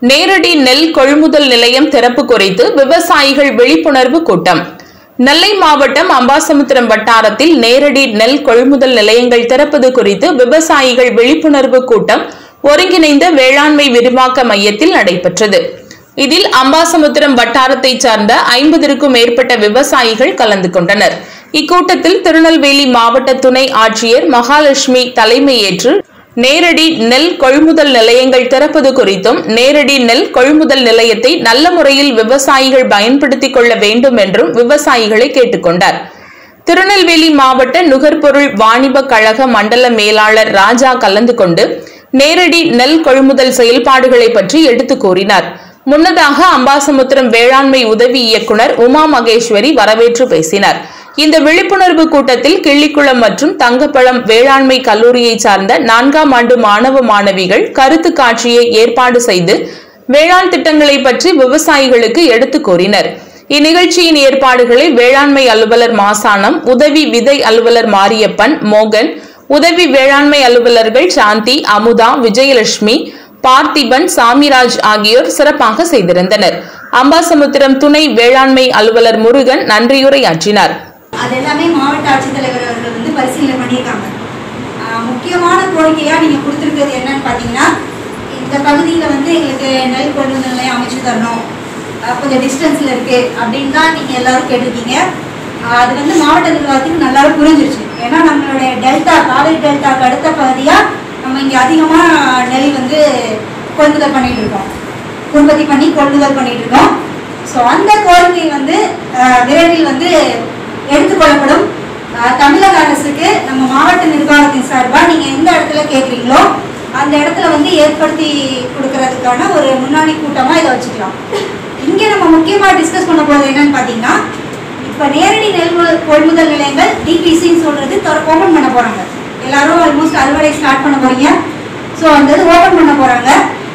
நேரடி நெல் கொள்முதல் நிலையம் திறப்பு குறித்து விவசாயிகள் விழிப்புணர்வு கூட்டம் நெல்லை மாவட்டம் அம்பாசமுத்திரம் வட்டாரத்தில் நேரடி நெல் கொள்முதல் நிலையங்கள் திறப்பது குறித்து விவசாயிகள் விழிப்புணர்வு கூட்டம் ஒருங்கிணைந்த வேளாண்மை விரிவாக்க மையத்தில் நடைபெற்றது இதில் அம்பாசமுத்திரம் வட்டாரத்தைச் சார்ந்த ஐம்பதற்கும் மேற்பட்ட விவசாயிகள் கலந்து கொண்டனர் இக்கூட்டத்தில் திருநெல்வேலி மாவட்ட துணை ஆட்சியர் மகாலட்சுமி தலைமையேற்று நேரடி நெல் கொள்முதல் நிலையங்கள் திறப்பது குறித்தும் நேரடி நெல் கொள்முதல் நிலையத்தை நல்ல முறையில் விவசாயிகள் பயன்படுத்திக் கொள்ள வேண்டும் என்றும் விவசாயிகளை கேட்டுக்கொண்டார் திருநெல்வேலி மாவட்ட நுகர்பொருள் வாணிப கழக மண்டல மேலாளர் ராஜா கலந்து கொண்டு நேரடி நெல் கொள்முதல் செயல்பாடுகளை பற்றி எடுத்துக் கூறினார் முன்னதாக அம்பாசமுத்திரம் வேளாண்மை உதவி இயக்குனர் உமா மகேஸ்வரி வரவேற்று பேசினார் இந்த விழிப்புணர்வு கூட்டத்தில் கிள்ளிக்குளம் மற்றும் தங்கப்பழம் வேளாண்மை கல்லூரியை சார்ந்த நான்காம் ஆண்டு மாணவ மாணவிகள் கருத்து காட்சியை ஏற்பாடு செய்து வேளாண் திட்டங்களை பற்றி விவசாயிகளுக்கு எடுத்துக் கூறினர் இந்நிகழ்ச்சியின் ஏற்பாடுகளை வேளாண்மை அலுவலர் மாசானம் உதவி விதை அலுவலர் மாரியப்பன் மோகன் உதவி வேளாண்மை அலுவலர்கள் சாந்தி அமுதா விஜயலட்சுமி பார்த்திபன் சாமிராஜ் ஆகியோர் சிறப்பாக செய்திருந்தனர் அம்பாசமுத்திரம் துணை வேளாண்மை அலுவலர் முருகன் நன்றியுரையாற்றினார் அது எல்லாமே மாவட்ட ஆட்சித்தலைவர் அவர்கள் வந்து பரிசீலனை பண்ணியிருக்காங்க ஆஹ் முக்கியமான கோரிக்கையா நீங்க கொடுத்துருக்கிறது என்னன்னு பார்த்தீங்கன்னா இந்த பகுதியில் வந்து எங்களுக்கு நெல் கொள்முதல் நிலையம் அமைச்சு தரணும் ஆஹ் கொஞ்சம் டிஸ்டன்ஸ்ல இருக்கு அப்படின்னு தான் நீங்க எல்லாரும் கேட்டிருக்கீங்க ஆஹ் அது வந்து மாவட்ட நிர்வாகத்துக்கு நல்லாவே புரிஞ்சிருச்சு ஏன்னா நம்மளுடைய டெல்டா காவிரி டெல்டாக்கு அடுத்த பகுதியா நம்ம இங்க அதிகமா நெல் வந்து கொள்முதல் பண்ணிட்டு இருக்கோம் உற்பத்தி பண்ணி கொள்முதல் பண்ணிட்டு இருக்கோம் ஸோ அந்த கோரிக்கை வந்து ஆஹ் விரைவில் வந்து எடுத்துக்கொள்ளப்படும் ஆஹ் தமிழக அரசுக்கு நம்ம மாவட்ட நிர்வாகத்தின் சார்பாக நீங்க எந்த இடத்துல கேட்குறீங்களோ அந்த இடத்துல வந்து ஏற்படுத்தி கொடுக்கறதுக்கான ஒரு முன்னாடி கூட்டமா இதை வச்சுக்கலாம் இங்கே நம்ம முக்கியமா டிஸ்கஸ் பண்ண போறது என்னன்னு பார்த்தீங்கன்னா இப்போ நேரடி நெல் கொள்- கொள்முதல் நிலையங்கள் டிபிசின்னு சொல்றது ஓப்பன் பண்ண போறாங்க எல்லாரும் ஆல்மோஸ்ட் அறுவடை ஸ்டார்ட் பண்ண போறீங்க ஸோ அந்த இது ஓப்பன் பண்ண போறாங்க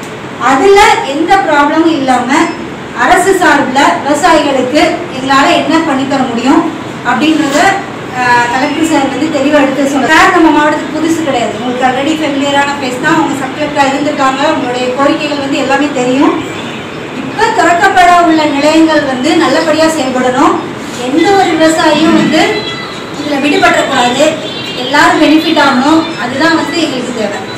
அதுல எந்த ப்ராப்ளமும் இல்லாம அரசு சார்பில் விவசாயிகளுக்கு எங்களால என்ன பண்ணி தர முடியும் அப்படின்றத கலெக்டர் சார் வந்து தெளிவாக எடுத்து சொல்றாரு சார் நம்ம மாவட்டத்துக்கு புதுசு கிடையாது உங்களுக்கு ஆல்ரெடி ஃபெமிலியரான பேஸ் தான் அவங்க சப்ஜெக்டாக இருந்திருக்காங்க உங்களுடைய கோரிக்கைகள் வந்து எல்லாமே தெரியும் இப்போ திறக்கப்பட உள்ள நிலையங்கள் வந்து நல்லபடியாக செயல்படணும் எந்த ஒரு விவசாயியும் வந்து இதில் விடுபடக்கூடாது எல்லாரும் பெனிஃபிட் ஆகணும் அதுதான் வந்து எங்களுக்கு தேவை